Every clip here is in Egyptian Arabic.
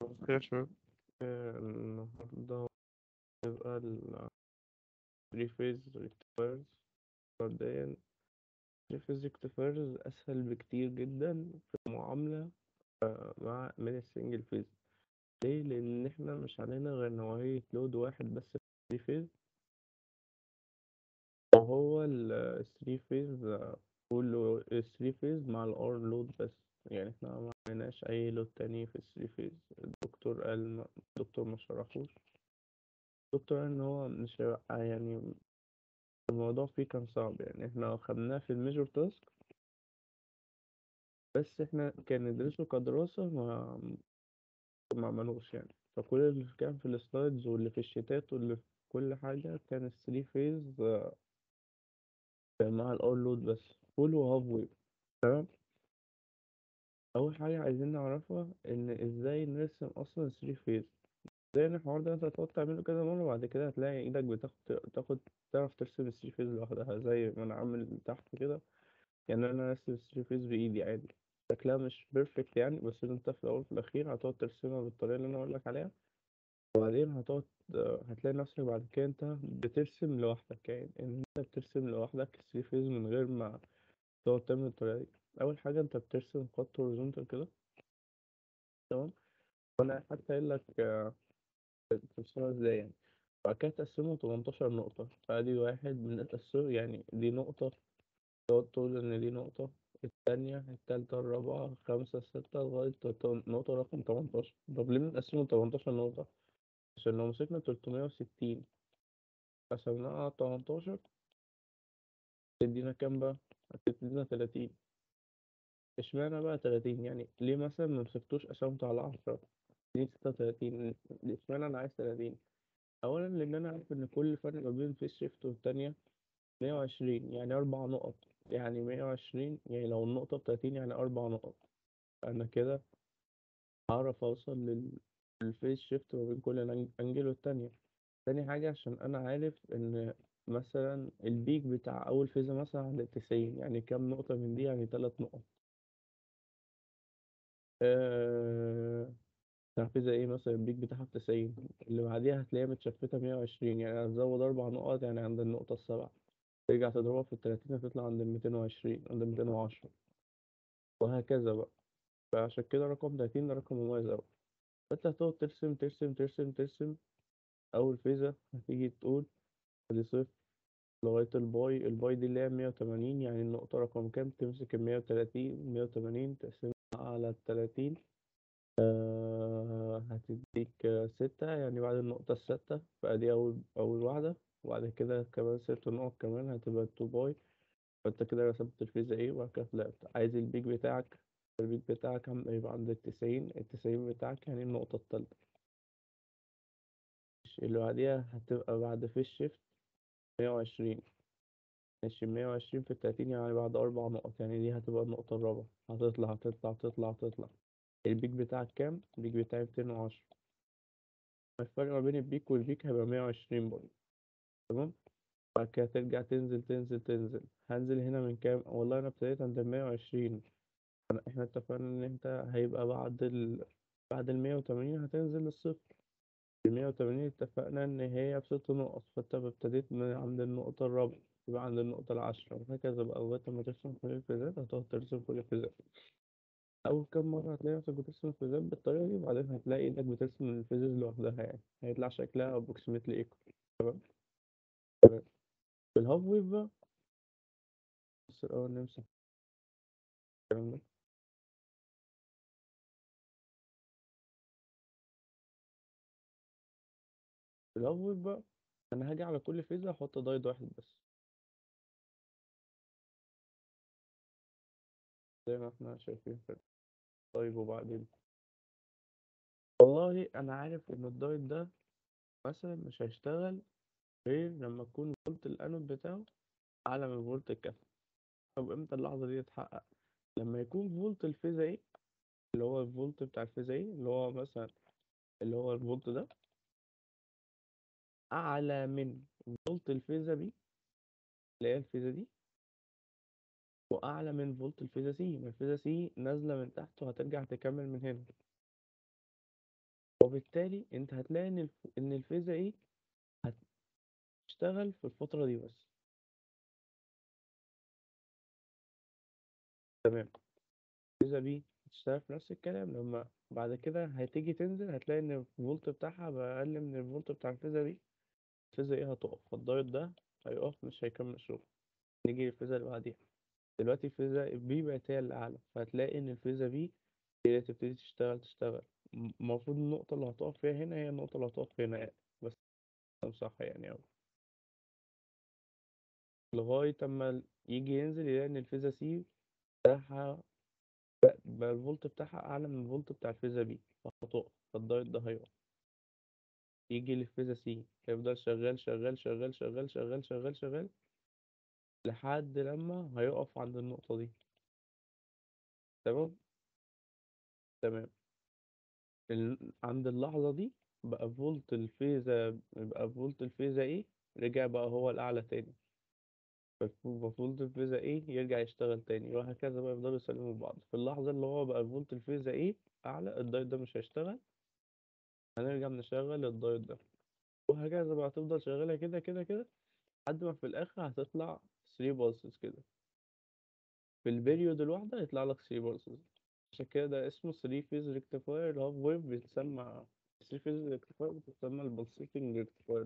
خير شباب آه، النهاردة هيبقى ال three phase rectifiers مبدئيا three phase rectifiers أسهل بكتير جدا في المعاملة آه، مع من السنجل phase ليه؟ لأن احنا مش علينا غير نوعية لود واحد بس في three phase وهو ال three phase آه، كله ال three phase مع ال R load بس يعني احنا ما عملناش أي لود تاني في ال three phase الدكتور قال الدكتور ما شرحوش الدكتور قال إن هو مش هيبقى يعني الموضوع فيه كان صعب يعني احنا خدناه في الميجور تاسك بس احنا كان ندرسه كدراسة ما ما عملوش يعني فكل اللي كان في السلايدز واللي في الشيتات واللي في كل حاجة كان الثري فيز مع الار لود بس فول وهاف ويف تمام أول حاجة عايزين نعرفها إن ازاي نرسم أصلا الثري فيز زي ان الحوار ده انت هتقعد تعمله كذا مرة وبعد كده هتلاقي ايدك بتاخد تاخد تعرف ترسم الثري فيز لوحدها زي ما انا عامل تحت كده يعني انا ارسم الثري فيز بايدي عادي شكلها مش بيرفكت يعني بس انت في الاول وفي الاخير هتقعد ترسمها بالطريقه اللي انا اقول لك عليها وبعدين هتقعد هتلاقي نفسك بعد كده انت بترسم لوحدك يعني ان انت بترسم لوحدك الثري فيز من غير ما تقعد تعمل الطريقه دي اول حاجه انت بترسم خط هوريزونتال كده تمام وانا حتى قايل لك ترسمها ازاي يعني بعد كده تقسمه 18 نقطة فادي واحد من التقسيم يعني دي نقطة تقعد تقول إن دي نقطة التانية التالتة الرابعة خمسة ستة لغاية نقطة رقم 18 طب ليه بنقسمه 18 نقطة؟ عشان لو مسكنا 360 قسمناها على 18 تدينا كام بقى؟ هتدينا 30 اشمعنى بقى 30 يعني ليه مثلا ممسكتوش قسمته على 10 دي 36 اشمعنى أنا عايز 30 أولا لأن أنا عارف إن كل فرق ما بين فيس شيفت والتانية 120 يعني أربع نقط يعني 120 يعني لو النقطة بتلاتين يعني أربع نقط أنا كده هعرف أوصل لل- للفيس شيفت ما بين كل أنج- أنجل والتانية تاني حاجة عشان أنا عارف إن مثلا البيك بتاع أول فيزا مثلا عند التسعين يعني كام نقطة من دي يعني تلات نقط آه... بتاع فيزا إيه مثلا البيك بتاعها بتسعين اللي بعديها هتلاقيها متشفتة مية وعشرين يعني هتزود أربع نقط يعني عند النقطة السابعة ترجع تضربها في التلاتين هتطلع عند الميتين وعشرين عند الميتين وعشرة وهكذا بقى فعشان كده رقم 30 ده رقم مميز أوي فأنت هتقعد ترسم ترسم ترسم ترسم أول فيزا هتيجي تقول أدي صفر لغاية الباي الباي دي اللي هي مية وتمانين يعني النقطة رقم كام تمسك المية وتلاتين مية وتمانين تقسمها على التلاتين آه هتديك آه، ستة يعني بعد النقطة الستة فأدي أول أول واحدة وبعد كده كمان ست نقط كمان هتبقى تو باي فأنت كده رسمت الفيزا إيه وبعد كده طلعت عايز البيك بتاعك البيك بتاعك عم يبقى عند التسعين التسعين بتاعك يعني النقطة التالتة اللي بعديها هتبقى بعد في الشيفت مية وعشرين ماشي مية وعشرين في التلاتين يعني بعد أربع نقط يعني دي هتبقى النقطة الرابعة هتطلع تطلع تطلع تطلع البيك بتاعك كام؟ البيك بتاعي ميتين وعشرة الفرق ما بين البيك والبيك هيبقى مية وعشرين برضه تمام؟ بعد كده ترجع تنزل تنزل تنزل هنزل هنا من كام؟ والله أنا ابتديت عند المية وعشرين احنا اتفقنا إن أنت هيبقى بعد ال بعد المية وتمانين هتنزل للصفر المية وتمانين اتفقنا إن هي بست نقط فأنت ابتديت من عند النقطة الرابعة يبقى عند النقطة العاشرة وهكذا بقى لغاية ما ترسم كل الفيزات هتقعد ترسم كل الفيزات أول كام مرة هتلاقي نفسك بترسم الفيزات بالطريقة دي وبعدين هتلاقي إنك بترسم الفيزز لوحدها يعني هيطلع شكلها أبروكسيمتلي إيكوال تمام تمام في الهاف ويف بقى بس الأول نمسح الكلام ده في الهاف ويف بقى أنا هاجي على كل فيزا أحط دايد واحد بس زي ما احنا شايفين كده طيب وبعدين والله أنا عارف إن الدايد ده مثلا مش هيشتغل غير لما تكون فولت الانود بتاعه اعلى من فولت الكاثود طب امتى اللحظه دي تتحقق لما يكون فولت الفيزا ايه اللي هو الفولت بتاع الفيزا ايه اللي هو مثلا اللي هو الفولت ده اعلى من فولت الفيزا بي اللي هي الفيزا دي واعلى من فولت الفيزا سي ما الفيزا سي نازله من تحت وهترجع تكمل من هنا وبالتالي انت هتلاقي ان الف... ان الفيزا ايه هتشتغل في الفترة دي بس تمام الفيزا بي هتشتغل في نفس الكلام لما بعد كده هتيجي تنزل هتلاقي ان الفولت بتاعها بقى اقل من الفولت بتاع الفيزا بي الفيزا ايه هتقف فالدايت ده هيقف مش هيكمل شغل نيجي للفيزا اللي بعديها دلوقتي الفيزا بي بقت هي الأعلى فهتلاقي إن الفيزا بي هي اللي تبتدي تشتغل تشتغل م- المفروض النقطة اللي هتقف فيها هنا هي النقطة اللي هتقف هنا يعني بس أنا صح يعني أوي لغاية أما يجي ينزل يلاقي إن الفيزا سي بتاعها بقى بقى الفولت بتاعها أعلى من الفولت بتاع الفيزا بي فهتقف فالدايت ده هيقف يجي للفيزا سي يفضل شغال شغال شغال شغال شغال شغال شغال لحد لما هيقف عند النقطة دي تمام تمام ال... عند اللحظة دي بقى فولت الفيزا بقى فولت الفيزا ايه رجع بقى هو الأعلى تاني ففولت الفيزا ايه يرجع يشتغل تاني وهكذا بقى يفضلوا يسلموا بعض في اللحظة اللي هو بقى فولت الفيزا ايه أعلى الدايت ده مش هيشتغل هنرجع نشغل الدايت ده وهكذا بقى تفضل شغالة كده كده كده لحد ما في الآخر هتطلع 3 بالسز كده في البيريود الواحدة يطلع لك 3 بالسز عشان كده ده اسمه 3 فيز ريكتيفاير هاف ويف بيتسمى 3 فيز ريكتيفاير بتسمى البلسيتنج ريكتيفاير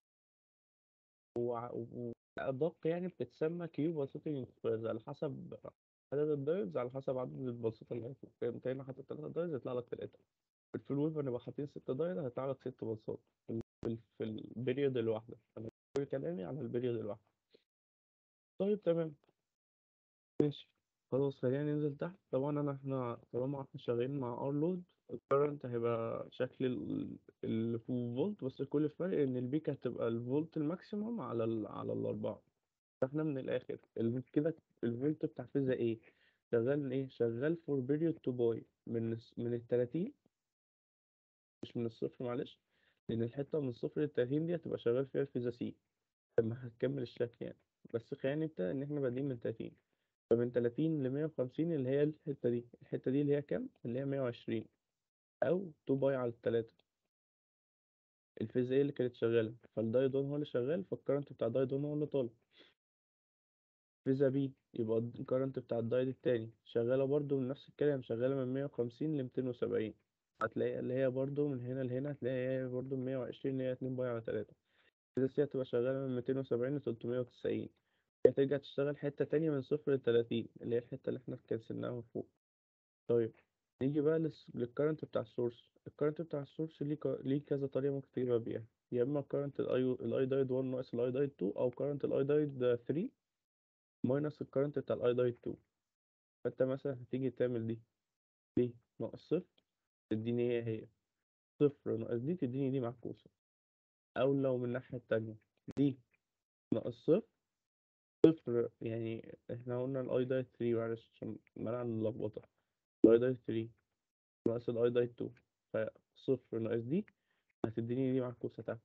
وأدق يعني بتتسمى كيو بلسيتنج ريكتيفايرز على حسب عدد الدايودز على حسب عدد البلسات اللي هيكون فهمت هنا حاطط تلاتة دايودز يطلع لك تلاتة في الفول ويف هنبقى حاطين ست دايود هيطلع لك ست بلسات في ال- في ال- في البريود الواحدة أنا كل كلامي على البريود الواحدة طيب تمام ماشي خلاص خلينا ننزل تحت طبعا انا احنا طالما احنا شغالين مع ار لود الكرنت هيبقى شكل ال- الفول فولت بس كل الفرق ان البيك هتبقى الفولت الماكسيموم على ال على الاربعة احنا من الاخر ال- كده الفولت بتاع فيزا ايه شغال ايه شغال فور بيريود تو باي من الس- من ال 30 مش من الصفر معلش لان الحتة من الصفر لل 30 دي هتبقى شغال فيها الفيزا سي لما هتكمل الشكل يعني بس خلينا نبدأ ان احنا بادئين من 30 فمن 30 ل 150 اللي هي الحتة دي الحتة دي اللي هي كام؟ اللي هي 120 أو 2 باي على التلاتة الفيزياء اللي كانت شغالة فالدايدون هو اللي شغال فالكرنت بتاع الدايدون هو اللي طالع فيزا بي يبقى الكرنت بتاع الدايد التاني شغالة برضو من نفس الكلام شغالة من 150 ل 270 هتلاقي اللي هي برضو من هنا لهنا هتلاقي هي برضو من 120 اللي هي 2 باي على تلاتة الفيزا سي هتبقى شغالة من 270 ل 390 هي ترجع تشتغل حتة تانية من صفر لتلاتين اللي هي الحتة اللي احنا كنسلناها من فوق طيب نيجي بقى للس- للكرنت بتاع السورس الكرنت بتاع السورس ليه ك... ليه كذا طريقة ممكن تجيبها بيها يا إما كرنت الاي الاي دايد 1 ناقص الاي دايد 2 أو كرنت الاي دايد 3 ماينس الكرنت بتاع الاي دايد 2 فأنت مثلا هتيجي تعمل دي دي ناقص صفر تديني هي هي صفر ناقص دي تديني دي معكوسة أو لو من الناحية التانية دي ناقص صفر صفر يعني احنا قلنا الاي دايد 3 معلش عشان منع اللخبطة الاي دايد 3 ناقص الاي دايد 2 فصفر ناقص دي هتديني دي معكوسة تحت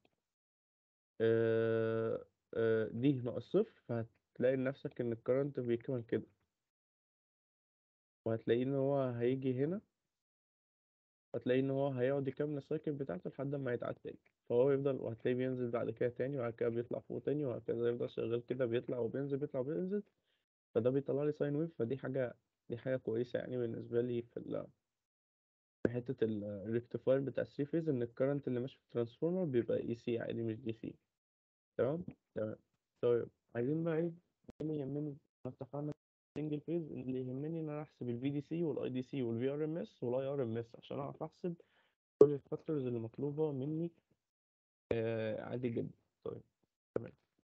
آه، آه، دي ناقص صفر فهتلاقي نفسك ان الكرنت بيكمل كده وهتلاقيه ان هو هيجي هنا هتلاقيه ان هو هيقعد يكمل السايكل بتاعته لحد ما يتعاد تاني فهو يفضل وهتلاقيه بينزل بعد كده تاني وبعد كده بيطلع فوق تاني وهكذا يفضل شغال كده بيطلع وبينزل بيطلع وبينزل فده بيطلع لي ساين ويف فدي حاجة دي حاجة كويسة يعني بالنسبة لي في ال في حتة الريكتيفاير بتاع الثري فيز إن الكرنت اللي ماشي في الترانسفورمر بيبقى اي سي عادي مش دي سي تمام تمام طيب عايزين بقى ايه اللي يهمني احنا اتفقنا سنجل فيز اللي يهمني ان انا احسب الفي دي سي والاي دي سي والفي ار ام اس والاي ار ام اس عشان اعرف احسب كل الفاكتورز اللي مطلوبة مني آه عادي جدا طيب تمام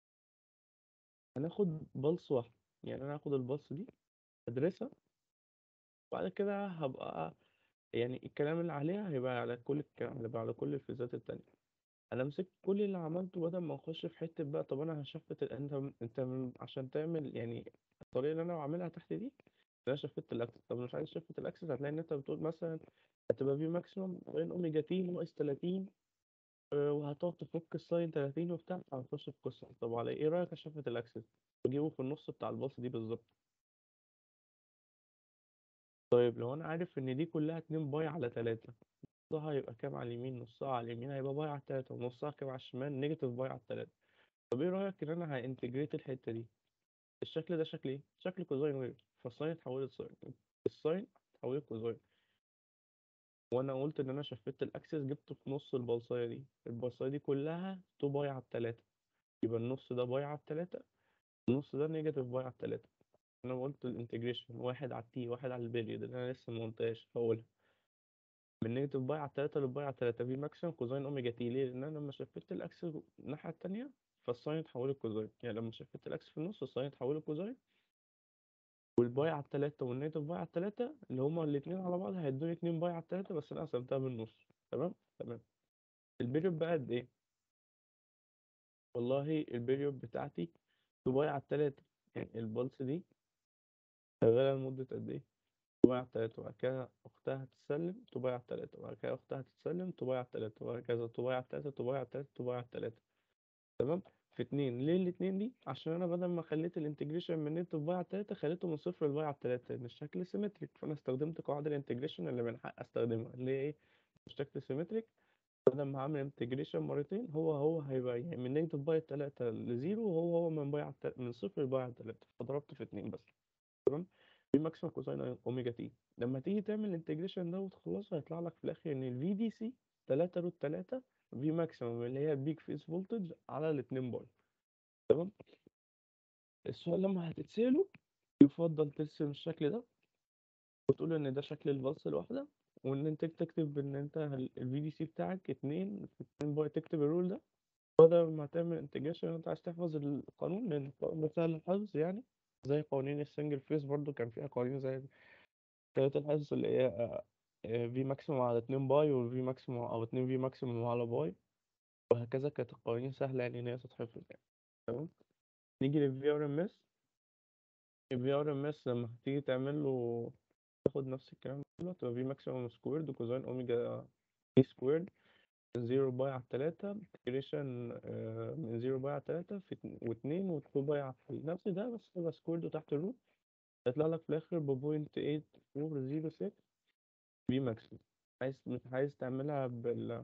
هناخد بلس واحدة يعني انا هاخد البلس دي ادرسها وبعد كده هبقى يعني الكلام اللي عليها هيبقى على كل الكلام هيبقى على كل الفيزات التانية انا مسكت كل اللي عملته بدل ما اخش في حته بقى طب انا هشفت ال- انت انت من- عشان تعمل يعني الطريقه اللي انا بعملها تحت دي انا شفت الاكسس طب مش عايز شفت الاكسس هتلاقي ان انت بتقول مثلا هتبقى في ماكسيموم بين اوميجا تي ناقص 30 آه، وهتقعد تفك الساين 30 وبتاع هنخش في قصه طب على ايه رايك اشفت الاكسس بجيبه في النص بتاع الباص دي بالظبط طيب لو انا عارف ان دي كلها 2 باي على 3 نصها هيبقى كام على اليمين نصها على اليمين هيبقى باي على التلاتة ونصها كام على الشمال نيجاتيف باي على التلاتة طب ايه رأيك ان انا هانتجريت الحتة دي الشكل ده شكل ايه شكل كوزاين ويف فالساين اتحولت ساين الساين اتحولت كوزاين وانا قلت ان انا شفت الاكسس جبته في نص البلصايه دي البلصايه دي كلها 2 باي على التلاتة يبقى النص ده باي على التلاتة النص ده نيجاتيف باي على التلاتة انا قلت الانتجريشن واحد على التي واحد على البيريود اللي انا لسه ما قلتهاش هقولها من نيجاتيف باي على التلاتة لباي على التلاتة في ماكسيمم كوزاين اوميجا تي ليه لان انا لما شفت الاكسس الناحية التانية فالساين اتحول كوزاين يعني لما شفت الاكسس في النص الساين اتحول كوزاين والباي على التلاتة والنيجاتيف باي على التلاتة اللي هما الاتنين على بعض هيدوني اتنين باي على التلاتة بس انا قسمتها بالنص تمام تمام البيريود بقى قد ايه والله البيريود بتاعتي 2 باي على التلاتة يعني البلس دي شغالة لمدة قد ايه تبايع على التلاتة وبعد كده أختها هتتسلم تبايع على التلاتة وبعد كده أختها هتتسلم تبايع على التلاتة وهكذا تبايع على التلاتة تبايع على التلاتة تبايع على التلاتة تمام في اتنين ليه الاتنين دي عشان أنا بدل ما خليت الانتجريشن من نيت بايع على التلاتة خليته من صفر لبايع على التلاتة لأن الشكل سيمتريك فأنا استخدمت قواعد الانتجريشن اللي من حق أستخدمها اللي هي إيه الشكل سيمتريك بدل ما أعمل انتجريشن مرتين هو هو هيبقى يعني من نيجاتيف باي التلاتة لزيرو وهو هو من بايع من صفر لبايع على التلاتة فضربت في اتنين بس تمام في ماكسيمم كوساين اوميجا تي لما تيجي تعمل الانتجريشن ده وتخلصه هيطلع لك في الاخر ان الفي دي سي 3 روت 3 في ماكسيمم اللي هي البيك فيس فولتج على الاتنين باي تمام السؤال لما هتتسأله يفضل ترسم الشكل ده وتقول ان ده شكل البلس الواحدة وان انت تكتب ان انت الفي دي سي بتاعك 2 في 2 باي تكتب الرول ده بدل ما تعمل انتجريشن انت عايز تحفظ القانون لان القانون ده سهل الحفظ يعني زي قوانين السنجل فيس برضو كان فيها قوانين زي بتاعت الحفظ اللي هي في ماكسيموم على 2 باي والفي ماكسيموم او 2 في ماكسيموم على باي وهكذا كانت القوانين سهلة يعني ان هي تتحفظ يعني تمام نيجي للفي ار ام اس الفي ار ام اس لما هتيجي تعمل له تاخد نفس الكلام ده تبقى في ماكسيموم سكويرد وكوزين اوميجا تي سكويرد زيرو باي على التلاتة انتجريشن من زيرو باي على التلاتة في واتنين وتو باي على نفس ده بس تبقى سكويرد وتحت الروت هيطلع لك في الآخر ببوينت ايت فور زيرو سكس في ماكسيموم عايز مش عايز تعملها بال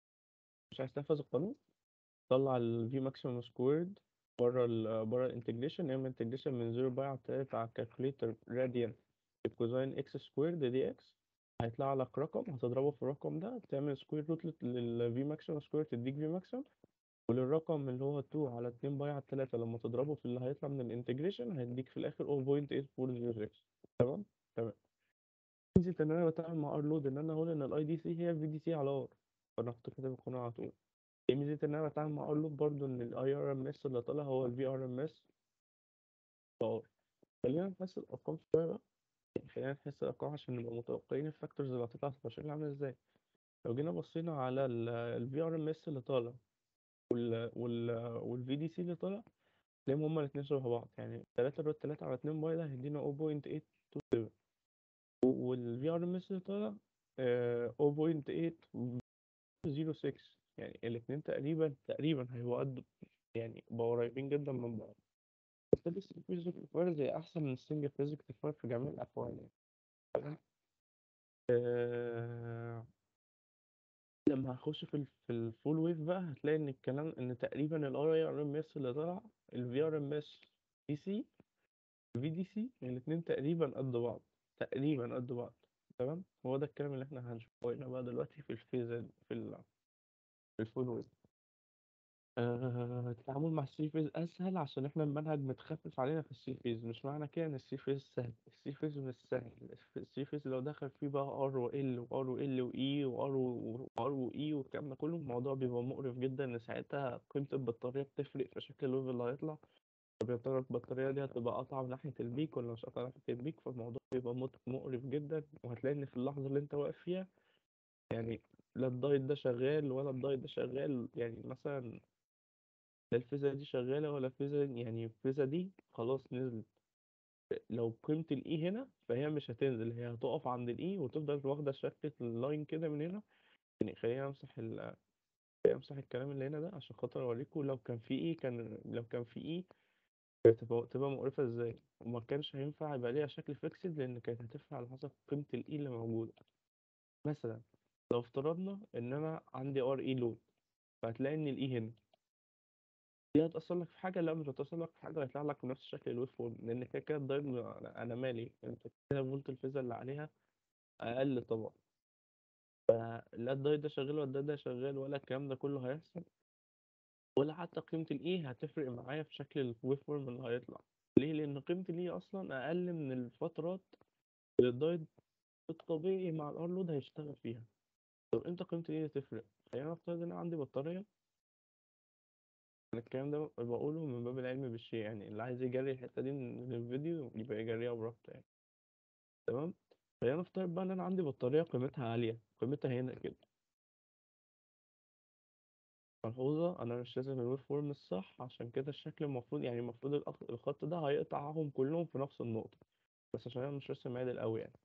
مش عايز تحفظ القانون طلع ال V maximum squared بره ال بره الانتجريشن اعمل انتجريشن من زيرو باي على التلاتة على الكالكوليتر راديان الكوزين اكس سكويرد دي اكس هيطلع لك رقم هتضربه في الرقم ده تعمل سكوير روت لل V maximum squared تديك V maximum وللرقم اللي هو 2 على 2 باي على التلاتة لما تضربه في اللي هيطلع من الانتجريشن هيديك في الآخر 0.8406 تمام تمام ميزة إن أنا بتعامل مع ار لود إن أنا أقول إن الاي دي سي هي في دي سي على ار فأنا كنت كاتب القانون على طول ايه ميزة إن أنا بتعامل مع ار لود برضه إن الاي ار ام اس اللي طالع هو الفي ار ام اس ار خلينا نحس الأرقام شوية بقى يعني خلينا نحس الأرقام عشان نبقى متوقعين الفاكتورز اللي هتطلع في التشغيل عاملة ازاي لو جينا بصينا على الفي ار ام اس اللي طالع وال وال والفي دي سي اللي طالع تلاقيهم هما الاتنين شبه بعض يعني تلاتة روت تلاتة على اتنين باي ده هيدينا 0.827 والفي ار ام اس اللي طالع آه، 0.806 يعني الاتنين تقريبا تقريبا هيبقوا قد يعني بقوا قريبين جدا من بعض بالتالي السيرفيس ريكتيفاير زي أحسن من السنجل فيز ريكتيفاير في جميع الأحوال يعني تمام آه، لما هخش في ال في الفول ويف بقى هتلاقي ان الكلام ان تقريبا الار اي ار ام اس اللي طلع الفي ار ام اس دي سي في دي سي الاتنين تقريبا قد بعض تقريبا قد بعض تمام هو ده الكلام اللي احنا هنشوفه هنا بقى دلوقتي في الفيز في ال في الفول ويف آه، التعامل مع السي فيز اسهل عشان احنا المنهج متخفف علينا في السي فيز مش معنى كده ان السي فيز سهل السي فيز مش سهل السي فيز لو دخل فيه بقى ار وال وار وال واي وار وار واي والكلام ده كله الموضوع بيبقى مقرف جدا ان ساعتها قيمة البطارية بتفرق في شكل الويف اللي هيطلع طب يا ترى البطارية دي هتبقى قطعة من ناحية البيك ولا مش قطعة ناحية البيك فالموضوع بيبقى مت- مقرف جدا وهتلاقي ان في اللحظة اللي انت واقف فيها يعني لا الدايت ده شغال ولا الدايت ده شغال يعني مثلا لا الفيزا دي شغالة ولا الفيزا يعني الفيزا دي خلاص نزلت لو قيمة الإي هنا فهي مش هتنزل هي هتقف عند الإي وتفضل واخدة شكل اللاين كده من هنا يعني خلينا أمسح ال خلينا أمسح الكلام اللي هنا ده عشان خاطر أوريكم لو كان في إي كان لو كان في إي تبقى تبقى مقرفة إزاي وما كانش هينفع يبقى ليها شكل فيكسد لأن كانت هتفرق على حسب قيمة الإي اللي موجودة مثلا لو افترضنا ان انا عندي ار اي لود فهتلاقي ان الاي هنا دي هتأثر لك في حاجة لا مش هتأثر لك في حاجة هيطلع لك بنفس شكل الويف فورم لأن كده كده الدايود أنا أنا مالي أنت كده فولت الفيزا اللي عليها أقل طبعا فلا الدايود ده شغال ولا الدايود ده شغال ولا الكلام ده كله هيحصل ولا حتى قيمة الإي هتفرق معايا في شكل الويف فورم اللي هيطلع ليه؟ لأن قيمة الإي أصلا أقل من الفترات اللي الدايود الطبيعي مع الار لود هيشتغل فيها طب امتى قيمة الإي هتفرق؟ خلينا نفترض إن أنا عندي بطارية أنا الكلام ده بقوله من باب العلم بالشيء يعني اللي عايز يجري الحتة دي من الفيديو يبقى يجريها براحته يعني تمام خلينا نفترض بقى إن أنا عندي بطارية قيمتها عالية قيمتها هنا كده ملحوظة أنا مش لازم الويف فورم الصح عشان كده الشكل المفروض يعني المفروض الأخ- الخط ده هيقطعهم كلهم في نفس النقطة بس عشان أنا مش راسم عادل أوي يعني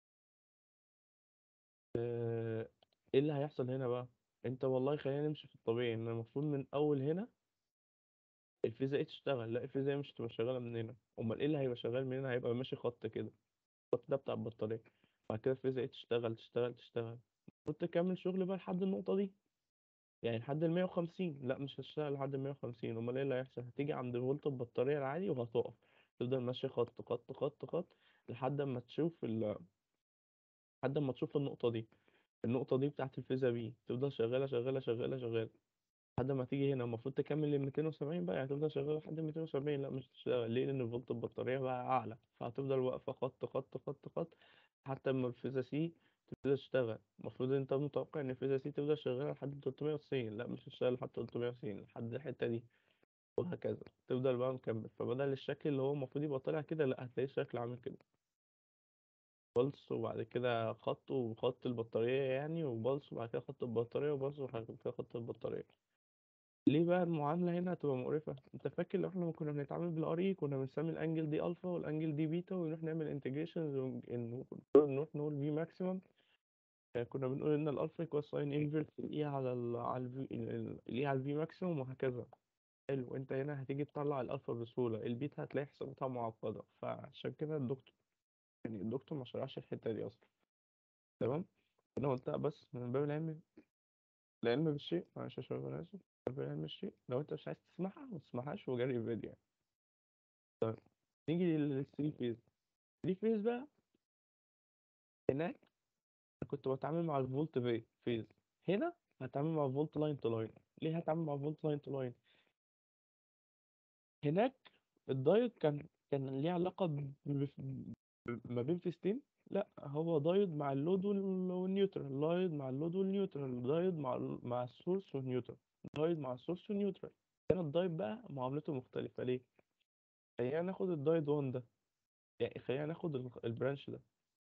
آه، إيه اللي هيحصل هنا بقى؟ أنت والله خلينا نمشي في الطبيعي إن المفروض من أول هنا الفيزا تشتغل لا الفيزا مش تبقى شغالة من هنا أمال إيه اللي هيبقى شغال من هنا هيبقى ماشي خط كده الخط ده بتاع البطارية بعد كده الفيزا تشتغل تشتغل تشتغل المفروض تكمل شغل بقى لحد النقطة دي يعني لحد ال 150 لا مش هتشتغل لحد ال 150 امال ايه اللي هيحصل هتيجي عند فولت البطارية العالي وهتقف تفضل ماشي خط خط خط خط لحد ما تشوف ال... لحد ما تشوف النقطة دي النقطة دي بتاعت الفيزا بي تفضل شغالة شغالة شغالة شغالة لحد ما تيجي هنا المفروض تكمل ال 270 بقى يعني هتفضل شغالة لحد ال 270 لا مش هتشتغل ليه لأن فولت البطارية بقى أعلى فهتفضل واقفة خط خط خط خط حتى اما الفيزا سي تبتدي تشتغل المفروض انت متوقع ان الفيزا سي تفضل شغالة لحد 390 لا مش هتشتغل لحد 390 لحد الحتة دي وهكذا تفضل بقى مكمل فبدل الشكل اللي هو المفروض يبقى طالع كده لا هتلاقي الشكل عامل كده بلس وبعد كده خط وخط البطارية يعني وبلس وبعد كده خط البطارية وبلس وبعد كده خط البطارية ليه بقى المعاملة هنا هتبقى مقرفة انت فاكر لو احنا لما كنا بنتعامل بالار اي كنا بنسمي الانجل دي الفا والانجل دي بيتا ونروح نعمل انتجريشنز ونروح نقول في ماكسيمم كنا بنقول ان الالفا يكوال ساين انفرس الاي على ال على الفي الاي على الفي ماكسيمم وهكذا حلو انت هنا هتيجي تطلع الالفا بسهولة البيتا هتلاقي حساباتها معقدة فعشان كده الدكتور يعني الدكتور ما شرحش الحتة دي اصلا تمام انا قلتها بس من باب العلم العلم بالشيء معلش يا شباب انا اسف من باب العلم بالشيء لو انت مش عايز تسمعها ما تسمعهاش وجري الفيديو يعني طيب نيجي للثري فيز الثري فيز بقى هناك أنا كنت بتعامل مع الفولت في فيز هنا هتعامل مع الفولت لاين تو لاين ليه هتعامل مع الفولت لاين تو لاين هناك الدايود كان كان ليه علاقة ب... ب... ب... ما بين فيزتين لا هو دايود مع اللود وال- والنيوترال دايود مع اللود والنيوترال دايود مع ال- مع السورس والنيوترال دايود مع السورس والنيوترال هنا الدايود بقى معاملته مختلفة ليه خلينا ناخد الدايود 1 ده يعني خلينا ناخد ال- البرانش ده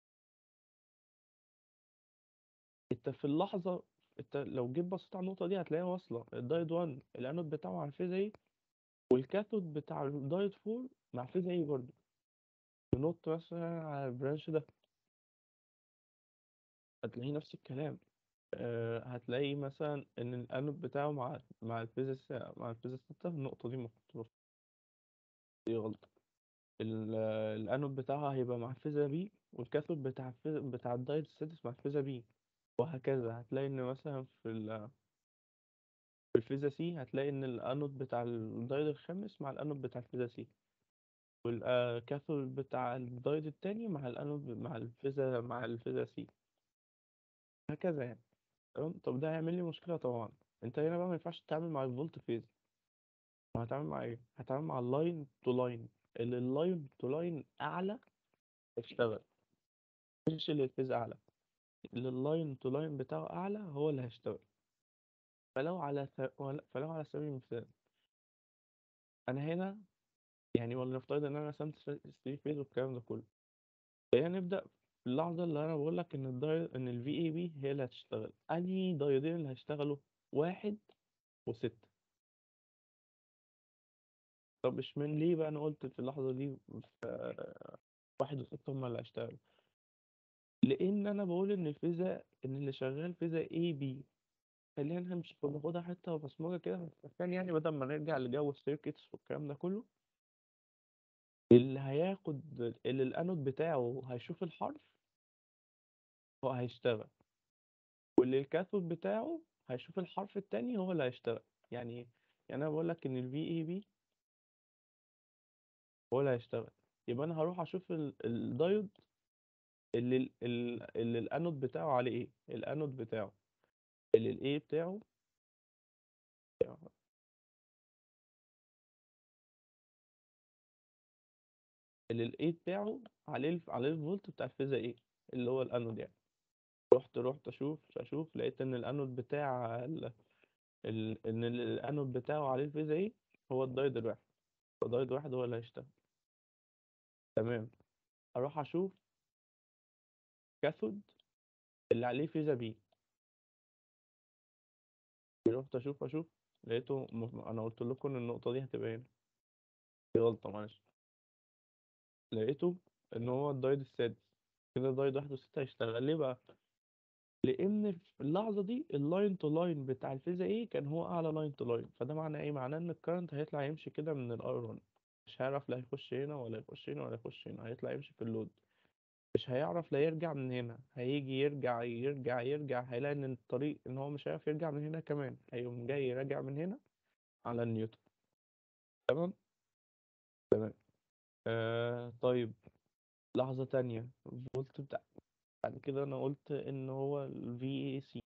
انت في اللحظة انت لو جيت بصيت على النقطة دي هتلاقيها واصلة الدايود 1 الانود بتاعه مع الفيزا ايه والكاثود بتاع الدايود 4 مع فيزا ايه برضه ننط مثلا على البرانش ده هتلاقيه نفس الكلام أه هتلاقي مثلا ان الانود بتاعه مع مع الفيزا الس- مع الفيزا 6 النقطة دي مخطوطة دي غلطة ال- الانود بتاعها هيبقى مع الفيزا بي والكاثود بتاع الفيزا بتاع الدايود السادس مع الفيزا بي وهكذا هتلاقي ان مثلا في ال في الفيزا سي هتلاقي ان الانود بتاع الدايود الخامس مع الانود بتاع الفيزا سي والكاثود بتاع الدايود التاني مع الانود مع الفيزا مع الفيزا سي هكذا يعني تمام طب ده هيعمل لي مشكلة طبعا انت هنا بقى ما ينفعش تتعامل مع الفولت فيز هتعامل مع ايه هتعامل مع اللاين تو لاين اللي اللاين تو لاين اعلى هيشتغل مش اللي الفيز اعلى اللي اللاين تو لاين بتاعه اعلى هو اللي هيشتغل فلو على س... ولا- فلو على سبيل المثال انا هنا يعني ولا نفترض ان انا رسمت 3 فيز والكلام ده كله خلينا نبدأ في اللحظة اللي انا بقول لك ان الداي... ان الفي اي بي هي اللي هتشتغل انهي دايودين اللي هيشتغلوا واحد وستة طب اشمعنى ليه بقى انا قلت في اللحظة دي في واحد وستة هما اللي هيشتغلوا لان انا بقول ان الفيزا ان اللي شغال فيزا اي بي خلينا نمشي وناخدها حتة بصمجة كده عشان يعني بدل ما نرجع لجو السيركتس والكلام ده كله اللي هياخد اللي الانود بتاعه هيشوف الحرف هو هيشتغل واللي الكاثود بتاعه هيشوف الحرف التاني هو اللي هيشتغل يعني ايه يعني انا بقول لك ان ال VAB هو اللي هيشتغل يبقى انا هروح اشوف ال- الدايود اللي ال- ال- اللي الانود بتاعه عليه ايه الانود بتاعه اللي الايه بتاعه اللي الايه بتاعه عليه الف- عليه الفولت بتاع الفيزا ايه اللي هو الانود يعني رحت رحت اشوف اشوف لقيت ان الانود بتاع ال... ال... ان ال- الانود بتاعه عليه الفيزا ايه هو الدايود الواحد الدايود واحد هو اللي هيشتغل تمام اروح اشوف كاثود اللي عليه فيزا بي رحت اشوف اشوف لقيته م... انا قلت لكم ان النقطه دي هتبقى هنا دي غلطه معلش لقيته ان هو الدايود السادس كده دايود واحد وستة هيشتغل ليه بقى لان في اللحظه دي اللاين تو لاين بتاع الفيزا ايه كان هو اعلى لاين تو لاين فده معناه ايه معناه ان الكرنت هيطلع يمشي كده من الايرون مش هيعرف لا يخش هنا ولا يخش هنا ولا يخش هنا هيطلع يمشي في اللود مش هيعرف لا يرجع من هنا هيجي يرجع يرجع يرجع هيلاقي ان الطريق ان هو مش هيعرف يرجع من هنا كمان هيقوم جاي راجع من هنا على النيوتن تمام تمام آه طيب لحظة تانية الفولت بتاع بعد كده انا قلت ان هو ال VAC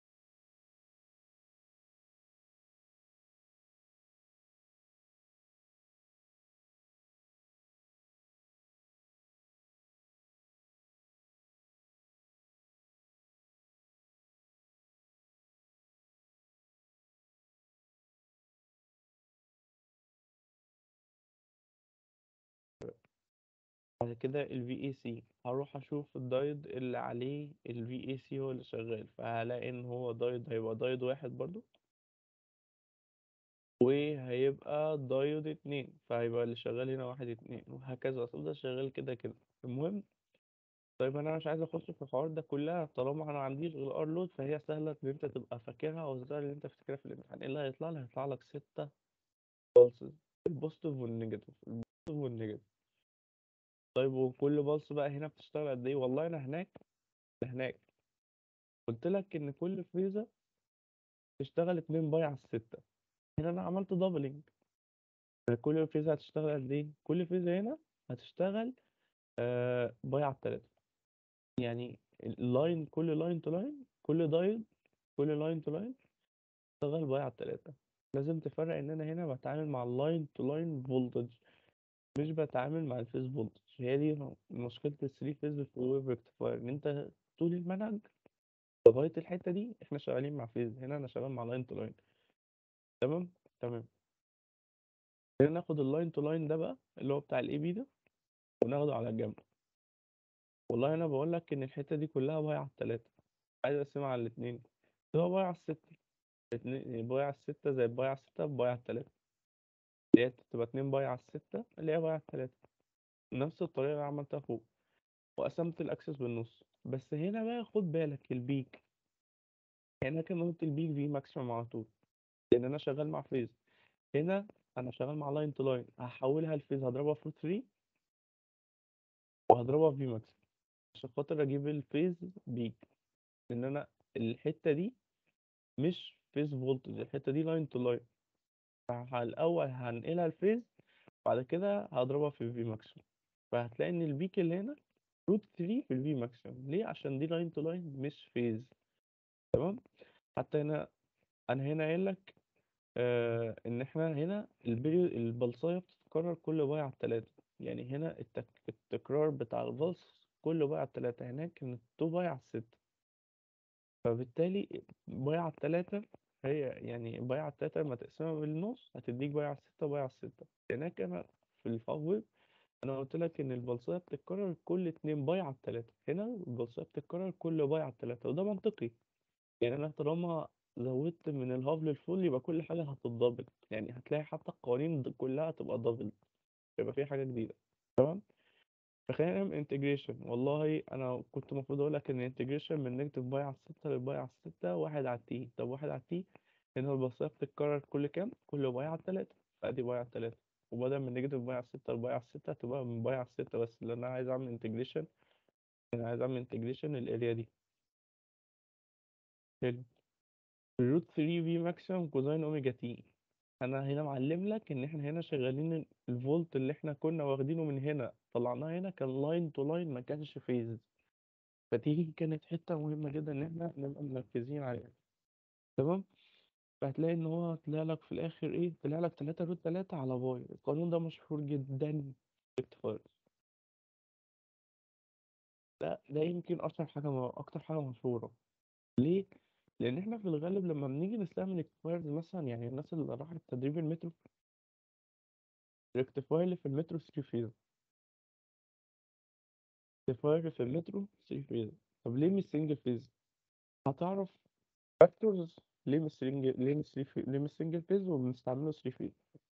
بعد كده ال VAC هروح اشوف الدايود اللي عليه ال VAC هو اللي شغال فهلاقي ان هو دايود هيبقى دايود واحد برضو وهيبقى دايود اتنين فهيبقى اللي شغال هنا واحد اتنين وهكذا هتفضل شغال كده كده المهم طيب انا مش عايز اخش في الحوار ده كلها طالما انا ما عنديش غير ار لود فهي سهله ان انت تبقى فاكرها او سهل ان انت تفتكرها في الامتحان ايه اللي هيطلع لك هيطلع لك ستة بالسز البوزيتيف والنيجاتيف البوزيتيف والنيجاتيف طيب وكل بالس بقى هنا بتشتغل قد ايه والله انا هناك هناك قلت لك ان كل فيزا تشتغل 2 باي على الستة هنا انا عملت دبلنج كل فيزا هتشتغل قد ايه كل فيزا هنا هتشتغل آه باي على التلاتة يعني اللاين كل لاين تو لاين كل دايود كل لاين تو لاين اشتغل باي على التلاتة لازم تفرق ان انا هنا بتعامل مع اللاين تو لاين فولتج مش بتعامل مع الفيز فولتج هي دي مشكلة الثري فيز في الويف ريكتيفاير ان انت طول المنهج لغاية الحتة دي احنا شغالين مع فيز هنا انا شغال مع لاين تو لاين تمام تمام هنا ناخد اللاين تو لاين ده بقى اللي هو بتاع الاي بي ده وناخده على الجنب والله انا بقول لك ان الحتة دي كلها باي على التلاتة عايز اقسمها على الاتنين هو باي على الستة اتنين باي على الستة زي باي على الستة باي على التلاتة اللي هي تبقى اتنين باي على الستة اللي هي باي على التلاتة نفس الطريقة اللي عملتها فوق وقسمت الأكسس بالنص بس هنا بقى خد بالك البيك هنا كان قلت البيك في ماكسيمم على طول لأن أنا شغال مع فيز هنا أنا شغال مع لاين تو لاين هحولها لفيز هضربها في روت 3 وهضربها في في ماكسيمم عشان خاطر أجيب الفيز بيك لأن أنا الحتة دي مش فيز فولتج الحتة دي لاين تو لاين فالأول هنقلها لفيز بعد كده هضربها في الفي ماكسيمم فهتلاقي ان البيك اللي هنا روت 3 في الفي ماكسيمم ليه عشان دي لاين تو لاين مش فيز تمام حتى هنا انا هنا قايل لك آه ان احنا هنا البيريو البلصايه بتتكرر كل باي على التلاتة يعني هنا التك... التكرار بتاع البلص كل باي على التلاتة هناك كانت 2 باي على الستة فبالتالي باي على التلاتة هي يعني باي على التلاتة لما تقسمها بالنص هتديك باي على الستة باي على الستة هناك انا في الفاف ويب انا قلت لك ان البلصيه بتتكرر كل اتنين باي على التلاتة هنا البلصيه بتتكرر كل باي على التلاتة وده منطقي يعني انا طالما زودت من الهاف للفول يبقى كل حاجه هتتدبل يعني هتلاقي حتى القوانين د- كلها هتبقى دبل يبقى في حاجه جديده تمام فخلينا نعمل انتجريشن والله انا كنت المفروض اقول لك ان انتجريشن من نيجاتيف باي على الستة للباي على الستة واحد على التي طب واحد على التي هنا البلصيه بتتكرر كل كام كل باي على التلاتة فادي باي على التلاتة وبدل من نيجاتيف باي على الستة لباي على الستة هتبقى من باي على الستة بس لان انا عايز اعمل انتجريشن انا عايز اعمل انتجريشن الاريا دي حلو الروت 3 في ماكسيمم كوزين اوميجا تي انا هنا معلم لك ان احنا هنا شغالين ال- الفولت اللي احنا كنا واخدينه من هنا طلعناه هنا كان لاين تو لاين ما كانش فيز فدي كانت حتة مهمة جدا ان احنا نبقى مركزين عليها تمام فهتلاقي ان هو طلع لك في الاخر ايه طلع لك 3 روت 3 على باي القانون ده مشهور جدا rectifiers. ده ده يمكن اشهر حاجة اكتر حاجة مشهورة ليه لان احنا في الغالب لما بنيجي نستعمل ريكتيفايرز مثلا يعني الناس اللي راحت تدريب المترو الريكتيفاير اللي في المترو 3 فيز الريكتيفاير اللي في المترو 3 فيز طب ليه مش سنجل فيز هتعرف فاكتورز ليه مش سنجل ليه مش 3 فيز ليه مش سنجل فيز وبنستعمله 3 فيز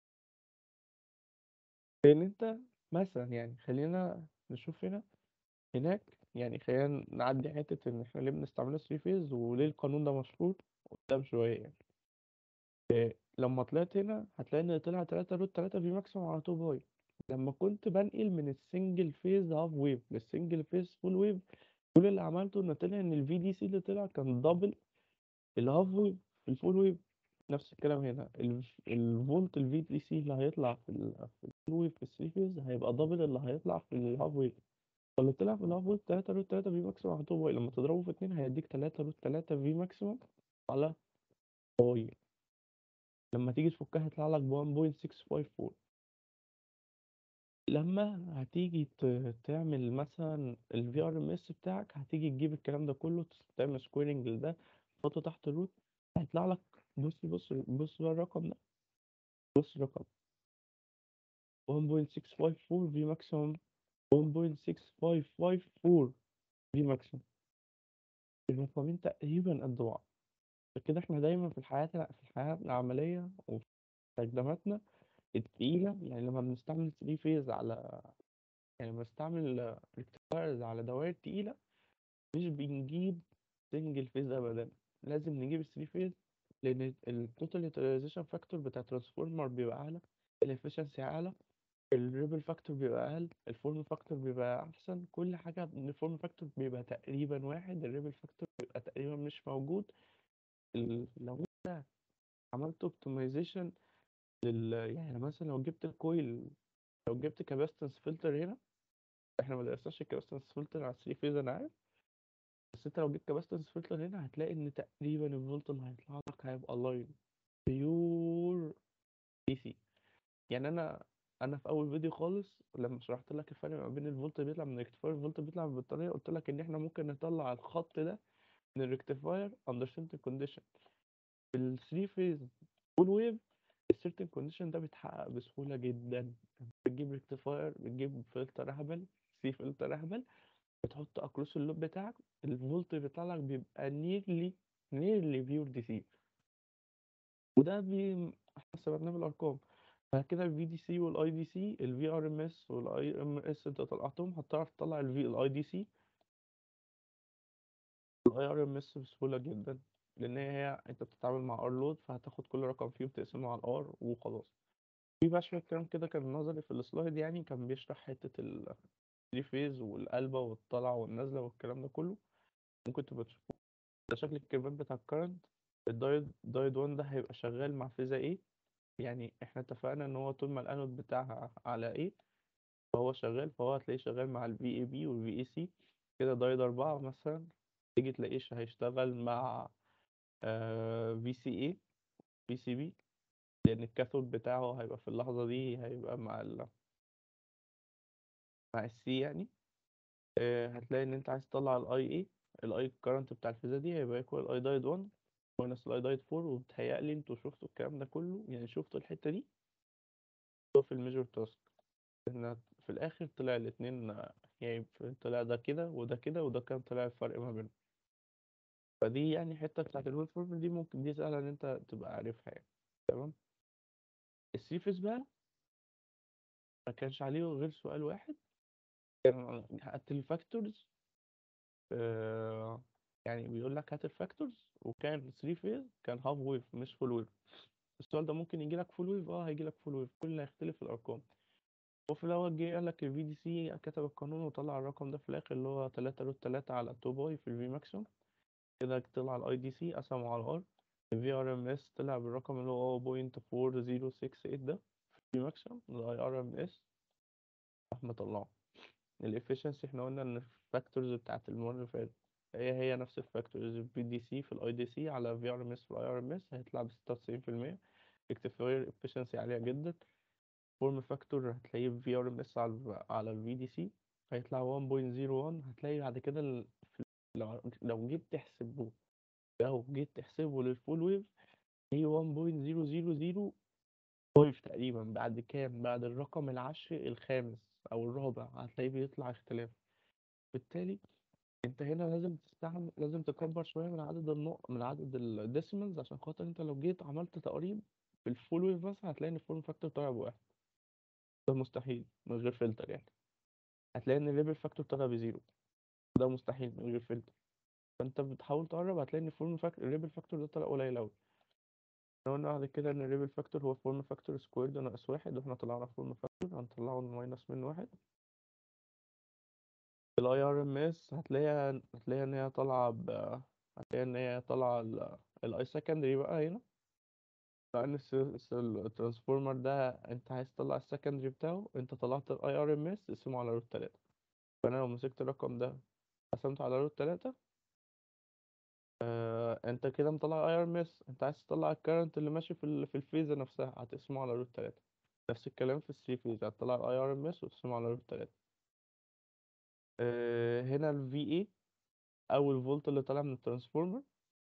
لان انت مثلا يعني خلينا نشوف هنا هناك يعني خلينا نعدي حتة إن إحنا ليه بنستعمله 3 فيز وليه القانون ده مشهور قدام شوية يعني إيه، لما طلعت هنا هتلاقي إن طلع 3 روت 3 في ماكسيموم على 2 باي لما كنت بنقل من السنجل فيز هاف ويف للسنجل فيز فول ويف كل اللي عملته إن طلع إن الفي دي سي اللي طلع كان دبل الهاف ويف في الفول ويف نفس الكلام هنا ال- الفولت الفي دي سي اللي هيطلع في ال في الفول ويف في الثري فيز هيبقى دبل اللي هيطلع في الهاف ويف فاللي طلع في الهاف ويف 3 روت 3 في ماكسيموم على 2 باي لما تضربه في 2 هيديك 3 روت 3 في ماكسيموم على باي لما تيجي تفكها هيطلع لك ب 1.654 لما هتيجي ت- تعمل مثلا ال VRMS بتاعك هتيجي تجيب الكلام ده كله تعمل سكويرنج لده تحطه تحت الروت هيطلع لك بص بص بص بقى الرقم ده بص الرقم 1.654 في ماكسيموم 1.6554 في ماكسيموم الرقمين تقريبا قد بعض كده احنا دايما في الحياة في الحياة العملية وفي استخداماتنا التقيلة يعني لما بنستعمل 3 فيز على يعني لما بنستعمل ريكتيفايرز على دوائر تقيلة مش بنجيب سنجل فيز أبدا لازم نجيب 3 فيز لأن التوتال يوتيلايزيشن فاكتور بتاع ترانسفورمر بيبقى أعلى الافشنسي أعلى الريبل فاكتور بيبقى أقل الفورم فاكتور بيبقى أحسن كل حاجة الفورم فاكتور بيبقى تقريبا واحد الريبل فاكتور بيبقى تقريبا مش موجود ال- لو عملت اوبتمايزيشن لل يعني مثلا لو جبت كويل لو جبت كاباستنس فلتر هنا احنا ما درسناش الكاباستنس فلتر على 3 فيز انا عارف بس انت لو جبت كاباستنس فلتر هنا هتلاقي ان تقريبا الفولت اللي هيطلع لك هيبقى لاين بيور دي سي يعني انا انا في اول فيديو خالص لما شرحت لك الفرق ما بين الفولت اللي بيطلع من الريكتيفاير والفولت اللي بيطلع من البطاريه قلت لك ان احنا ممكن نطلع الخط ده من الريكتيفاير اندر سيرتن كونديشن في ال 3 فيز فول ويف السيرتن كونديشن ده بيتحقق بسهوله جدا بتجيب ريكتيفاير بتجيب فلتر اهبل سي فلتر اهبل بتحط اكروس اللوب بتاعك الفولت اللي بيطلع لك بيبقى نيرلي نيرلي بيور دي سي وده بي احنا استخدمناه بالارقام بعد كده الفي دي سي والاي دي سي الفي ار ام اس والاي ام اس انت طلعتهم هتعرف تطلع الفي الاي دي سي الاي ار ام اس بسهوله جدا لان هي انت بتتعامل مع ار لود فهتاخد كل رقم فيهم تقسمه على الار وخلاص في بقى شويه كلام كده كان نظري في السلايد يعني كان بيشرح حته ال 3 فيز والقلبه والطلعه والنازله والكلام ده كله ممكن تبقى تشوفه ده شكل الكيرفات بتاع الكرنت الدايد دايد 1 ده هيبقى شغال مع فيزا ايه يعني احنا اتفقنا ان هو طول ما الانود بتاعها على ايه فهو شغال فهو هتلاقيه شغال مع الفي اي بي والفي اي سي كده دايد أربعة مثلا تيجي تلاقيه ش- هيشتغل مع في سي اي في سي بي لان الكاثود بتاعه هيبقى في اللحظة دي هيبقى مع ال مع السي يعني آه، هتلاقي ان انت عايز تطلع الاي اي الاي كارنت بتاع الفيزا دي هيبقى ايكوال اي دايد 1 ماينس الاي دايد 4 وبتهيألي انتوا شفتوا الكلام ده كله يعني شفتوا الحتة دي في الميجور تاسك ان في الاخر طلع الاتنين آه، يعني في- طلع ده كده وده كده وده كان طلع الفرق ما بينهم فدي يعني حتة بتاعت الويب فورم دي ممكن دي سهلة ان انت تبقى عارفها يعني تمام السيفس بقى ما كانش عليه غير سؤال واحد كان هات الفاكتورز آه يعني بيقول لك هات الفاكتورز وكان 3 فيز كان هاف ويف مش فول ويف السؤال ده ممكن يجي لك فول ويف اه هيجي لك فول ويف كل اللي هيختلف الارقام وفي الاول جه قال لك الفي دي سي كتب القانون وطلع الرقم ده في الاخر اللي هو 3 روت 3 على 2 باي في الفي ماكسيموم كده طلع الاي دي سي قسمه على الار الفي ار ام اس طلع بالرقم اللي هو 0.4068 ده في ماكسيمم الاي ار ام اس راح مطلعه الافشنسي احنا قلنا ان الفاكتورز بتاعت المرة اللي فاتت هي هي نفس الفاكتورز البي دي سي في الاي دي سي على في ار ام اس في الاي ار ام اس هيطلع ب 96% اكتفاير افشنسي عالية جدا فورم فاكتور هتلاقيه في ار ام اس على على الفي دي سي هيطلع 1.01 هتلاقي بعد كده ال... في- لو لو جيت تحسبه لو جيت تحسبه للفول ويف هي 1.0005 تقريبا بعد كام بعد الرقم العشري الخامس او الرابع هتلاقيه بيطلع اختلاف بالتالي انت هنا لازم تستعمل لازم تكبر شويه من عدد النقط من عدد الديسيمالز عشان خاطر انت لو جيت عملت تقريب في الفول ويف مثلا هتلاقي ان الفورم فاكتور طالع بواحد ده مستحيل من غير فلتر يعني هتلاقي ان الليبل فاكتور طالع بزيرو ده مستحيل من غير فلتر فانت بتحاول تقرب هتلاقي ان الفورم فاكتور الليبل فاكتور ده طلع قليل اوي احنا قلنا بعد كده ان الليبل فاكتور هو فورم فاكتور سكويرد ناقص واحد واحنا طلعنا فورم فاكتور هنطلعه ماينس من واحد الاي ار ام اس هتلاقيها هتلاقيها ان هي طالعه ب هتلاقيها ان هي طالعه الاي سكندري بقى هنا لان الترانسفورمر ده انت عايز تطلع السكندري بتاعه انت طلعت الاي ار ام اس اسمه على روت 3 فانا لو مسكت الرقم ده قسمته على روت 3 آه انت كده مطلع اي ار ام اس انت عايز تطلع الكرنت اللي ماشي في ال- في الفيزا نفسها هتقسمه على روت 3 نفس الكلام في الثري فيز هتطلع الاي ار ام اس وتقسمه على روت 3 آه هنا الفي اي او الفولت اللي طالع من الترانسفورمر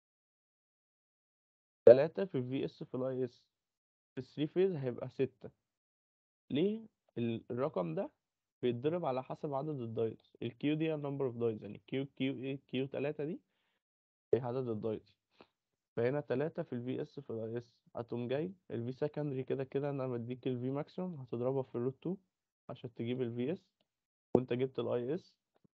3 في الفي اس في الاي اس في الثري فيز هيبقى 6 ليه ال- الرقم ده بيتضرب على حسب عدد الدايتس الكيو دي number of دايتس يعني كيو كيو ايه كيو 3 دي هي عدد الدايتس فهنا 3 في الفي اس في الاي اس هتقوم جاي الفي سكندري كده كده انا بديك الفي ماكسيموم هتضربها في الروت 2 عشان تجيب الفي اس وانت جبت الاي اس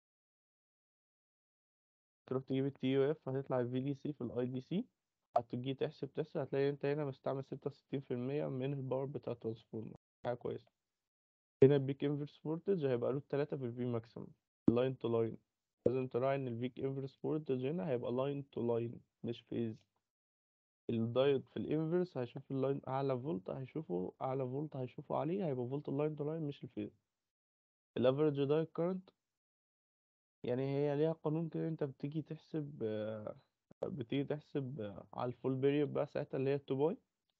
تروح تجيب التي يو اف هتطلع الفي دي سي في الاي دي سي هتجي تحسب تحسب هتلاقي انت هنا مستعمل 66% من الباور بتاع الترانسفورمر حاجة كويسة هنا البيك انفرس فولتج هيبقى روت 3 في الفي ماكسيموم لاين تو لاين لازم تراعي ان البيك انفرس فولتج هنا هيبقى لاين تو لاين مش فيز الدايت في الانفرس هيشوف اللاين اعلى فولت هيشوفه اعلى فولت هيشوفه عليه هيبقى فولت اللاين تو لاين مش الفيز الافريج دايت كارنت يعني هي ليها قانون كده انت بتيجي تحسب آه، بتيجي تحسب آه، على الفول بيريود بقى ساعتها اللي هي 2 باي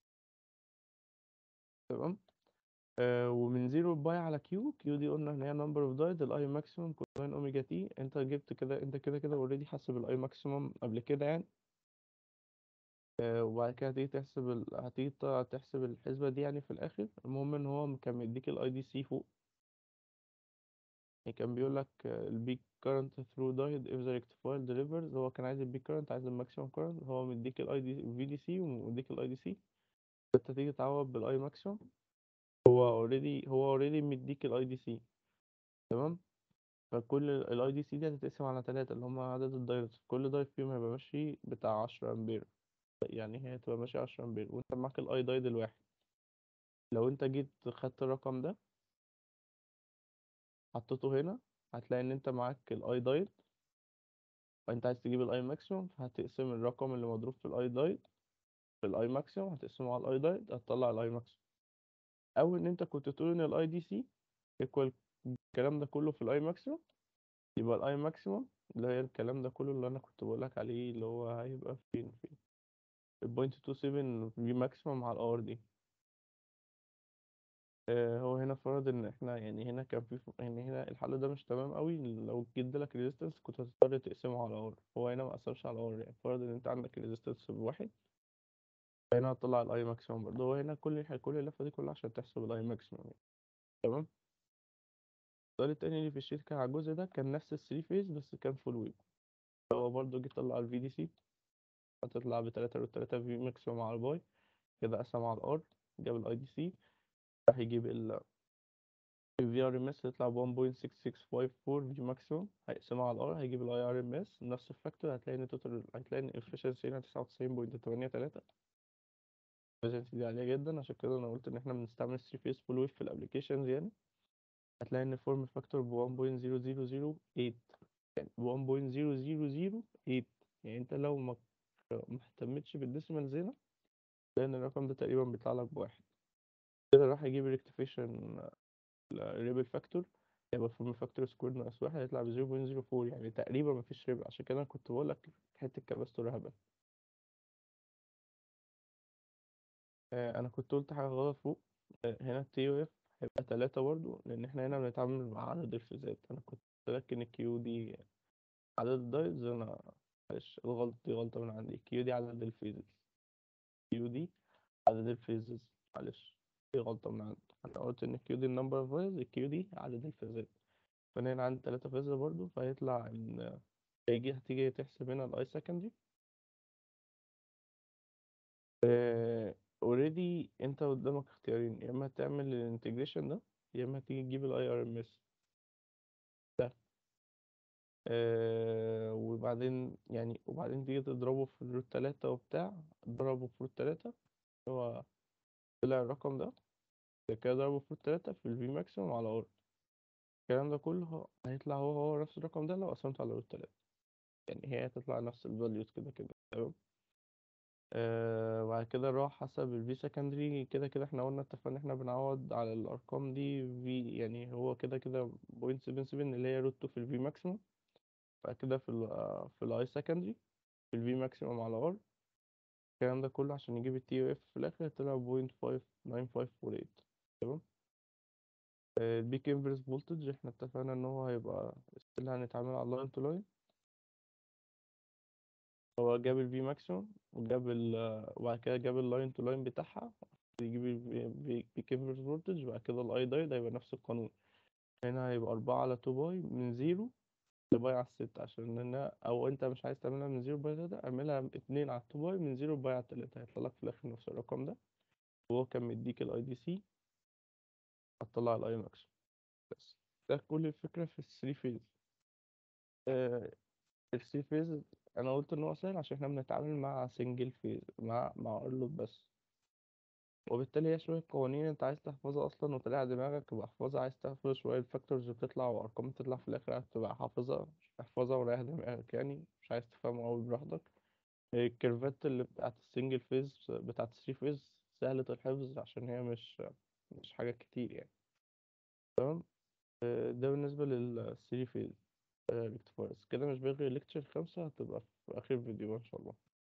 تمام آه ومن زيرو باي على كيو كيو دي قلنا ان هي نمبر اوف دايت الاي ماكسيموم كوزين اوميجا تي انت جبت كده انت كده كده اوريدي حاسب الاي ماكسيموم قبل كده يعني آه وبعد كده هتيجي تحسب ال... هتيجي ت- تحسب الحسبة دي يعني في الاخر المهم ان هو كان مديك الاي دي سي فوق يعني كان بيقول لك البيك كارنت ثرو دايت if the rectifier delivers هو كان عايز البيك كارنت عايز الماكسيموم كارنت هو مديك الاي دي في دي سي ومديك الاي دي سي انت تيجي تعوض بالاي ماكسيموم هو اوريدي هو اوريدي مديك الاي دي سي تمام فكل الاي دي سي دي هتتقسم على تلاتة اللي هم عدد الدايركتس كل دايت فيهم هيبقى ماشي بتاع عشرة امبير يعني هي هتبقى ماشية عشرة امبير وانت معاك الاي دايد الواحد لو انت جيت خدت الرقم ده حطيته هنا هتلاقي ان انت معاك الاي دايد فانت عايز تجيب الاي ماكسيموم فهتقسم الرقم اللي مضروب في الاي دايد في الاي ماكسيموم هتقسمه على الاي دايد هتطلع الاي ماكسيموم او ان انت كنت تقول ان الاي دي سي ايكوال الكلام ده كله في الاي ماكسيموم يبقى الاي ماكسيموم اللي هي الكلام ده كله اللي انا كنت بقولك عليه اللي هو هيبقى فين فين البوينت تو سيفن في ماكسيموم على الار دي آه، هو هنا فرض ان احنا يعني هنا كان في يعني هنا الحل ده مش تمام قوي لو جد لك ريزيستنس كنت هتضطر تقسمه على ار هو هنا ما اثرش على ار يعني فرض ان انت عندك ريزيستنس بواحد هنا هتطلع الاي ماكسيموم برضه هو هنا كل الح- كل اللفه دي كلها عشان تحسب الاي ماكسيموم يعني. تمام السؤال التاني اللي في الشيت كان على الجزء ده كان نفس الثري فيز بس كان فول ويف هو برضه جه طلع الفي دي سي هتطلع بتلاتة روت تلاتة في ماكسيموم على الباي كده قسم على الار جاب الاي دي سي راح يجيب ال الفي ار ام اس يطلع ب 1.6654 في ماكسيموم هيقسمها على الار هيجيب الاي ار ام اس نفس الفاكتور هتلاقي ان توتال هتلاقي ان الافشنسي هنا 99.83 الافشنسي دي عالية جدا عشان كده انا قلت ان احنا بنستعمل 3 فيس فول ويف في الابليكيشنز يعني هتلاقي ان الفورم فاكتور ب 1.0008 يعني ب 1.0008 يعني انت لو ما ما اهتمتش بالديسيمال هنا لان الرقم ده تقريبا بيطلع لك بواحد كده راح يجيب ريكتيفيشن ريبل فاكتور يبقى فروم فاكتور سكوير ناقص واحد هيطلع ب 0.04 يعني تقريبا مفيش ريبل عشان كده انا كنت بقول لك حته كاباستور هبل آه، انا كنت قلت حاجه غلط فوق آه، هنا التي يو اف هيبقى تلاتة برضو لان احنا هنا بنتعامل مع عدد الفيزات انا كنت قلت لك ان الكيو دي عدد الدايتس انا معلش الغلط دي غلطه من عندي كيو دي عدد الفيزز كيو دي عدد الفيزز معلش دي غلطه من عندي انا قلت ان كيو دي النمبر اوف فيز الكيو دي عدد الفيزات فانا هنا عندي تلاتة فيز برضو فهيطلع ان هيجي هتيجي تحسب هنا الاي سكندري اوريدي انت قدامك اختيارين يا اما تعمل الانتجريشن ده يا اما تيجي تجيب الاي ار ام اس ده آه وبعدين يعني وبعدين تيجي تضربه في الروت تلاتة وبتاع تضربه في روت تلاتة هو طلع الرقم ده بعد كده ضربه في روت تلاتة في الفي ماكسيموم على ار الكلام ده كله هو- هيطلع هو هو نفس الرقم ده لو قسمته على روت تلاتة يعني هي هتطلع نفس الفاليوز كده كده تمام آه بعد كده راح حسب الفي سكندري كده كده احنا قلنا اتفقنا ان احنا بنعوض على الارقام دي في يعني هو كده كده بوينت سيفن سيفن اللي هي روت في الفي ماكسيموم بعد كده في ال في الاي سكندري في الفي ماكسيموم على ار الكلام ده كله عشان يجيب التي او اف في الاخر طلع بوينت فايف ناين فايف فور ايت تمام آه، البيك انفرس فولتج احنا اتفقنا ان هو هيبقى اللي هنتعامل على لاين تو لاين هو جاب الفي ماكسيموم وجاب ال وبعد كده جاب اللاين تو لاين بتاعها يجيب البيك انفرس فولتج وبعد كده الاي دايد هيبقى نفس القانون هنا هيبقى أربعة على تو باي من زيرو لباي على الستة عشان هنا أو أنت مش عايز تعملها من زيرو باي تلاتة اعملها اتنين على تو باي من زيرو باي على تلاتة هيطلع لك في الآخر نفس الرقم ده وهو كان مديك الاي دي سي هتطلع الاي ماكس بس ده كل الفكرة في الثري فيز آه الثري فيز أنا قلت إن هو سهل عشان احنا بنتعامل مع سنجل فيز مع مع ارلود بس وبالتالي هي شوية قوانين انت عايز تحفظها اصلا وتلاقيها دماغك يبقى احفظها عايز تحفظ شوية الفاكتورز بتطلع وارقام بتطلع في الاخر هتبقى حافظها احفظها وريح دماغك يعني مش عايز تفهمه اوي براحتك الكيرفات اللي بتاعت السنجل فيز بتاعت الثري فيز سهلة الحفظ عشان هي مش مش حاجات كتير يعني تمام آه، ده بالنسبة للثري فيز ريكتيفايرز كده مش بيلغي الليكتشر الخامسة هتبقى في آخر فيديو إن شاء الله